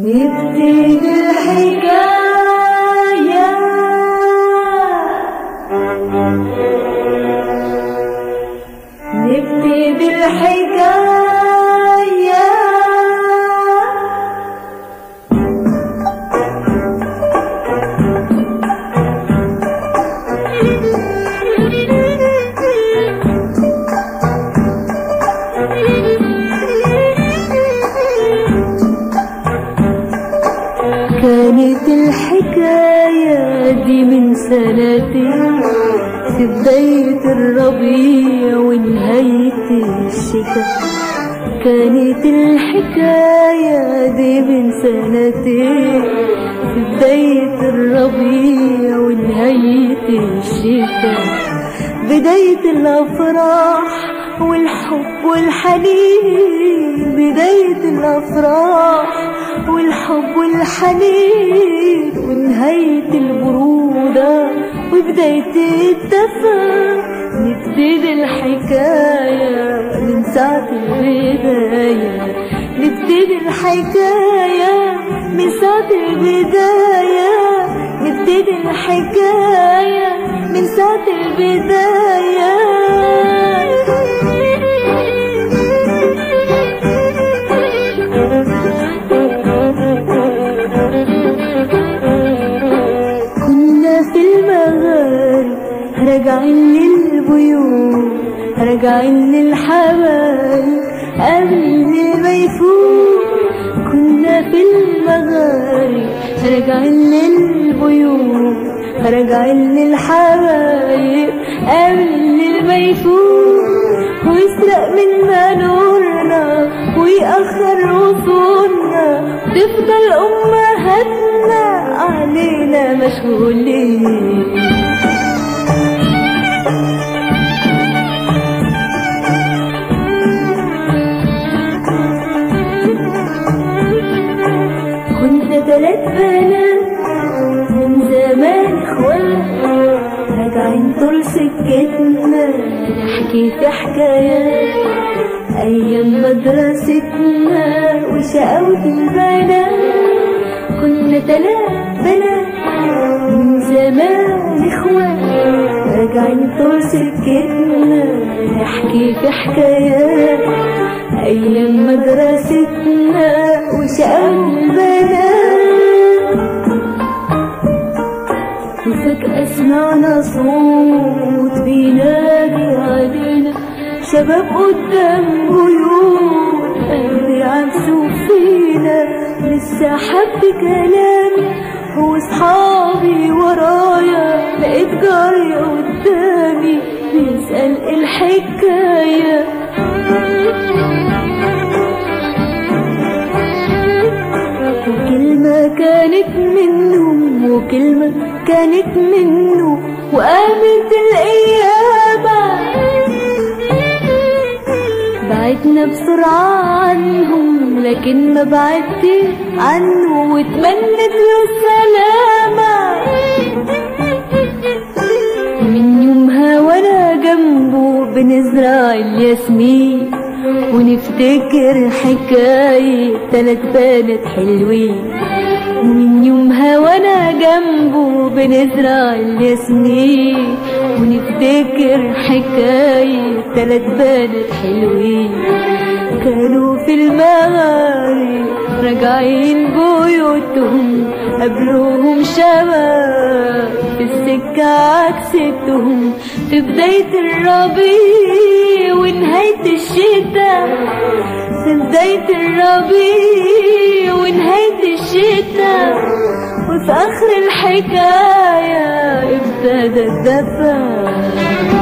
نبتدي الحكاية نبتدي الحكاية كانت الحكاية دي من سنتين في بداية الربيع ونهاية الشتاء كانت الحكاية دي من سنتين في بداية الربيع ونهاية الشتاء بداية الأفراح والحب والحنين بداية الأفراح والحب والحنين ونهاية البرودة وبداية الدفا نبتدي الحكاية من ساعة البداية نبتدي الحكاية من ساعة البداية نبتدي الحكاية من ساعة البداية كنا في المغارب راجعين للبيوت راجعين للحبايب قبل ما يفوت كنا في المغارب راجعين للبيوت راجعين للحبايب قبل ما يفوت ويسرق منا نورنا ويأخر وصولنا تفضل أمهاتنا علينا مشغولين كنا تلات بنات من زمان اخوات راجعين طول سكتنا نحكي في حكايات ايام مدرستنا وشقاوة البنات كنا تلات بنات من زمان اخوات راجعين طول سكتنا نحكي في حكايات ايام مدرستنا وشقاوة البنات وفجأة سمعنا صوت بينادي علينا شباب قدام بيوت قلبي عكسوا فينا لسه حب كلامي واصحابي ورايا لقيت جاري قدامي بيسأل الحكاية وكلمة كانت منهم وكلمة كانت منه وقامت الأيام بعدنا بسرعة عنهم لكن ما بعدت عنه واتمنت له السلامة من يومها وانا جنبه بنزرع الياسمين ونفتكر حكاية تلات بنات حلوين ومن يومها وانا جنبه بنزرع الياسمين ونفتكر حكاية تلات بنات حلوين كانوا في المغارب راجعين بيوتهم قبلوهم شباب في السكة عكستهم في بداية الربيع ونهاية الشتاء في بداية الربيع ونهاية الشتاء وفي آخر الحكاية ابتدى الدفا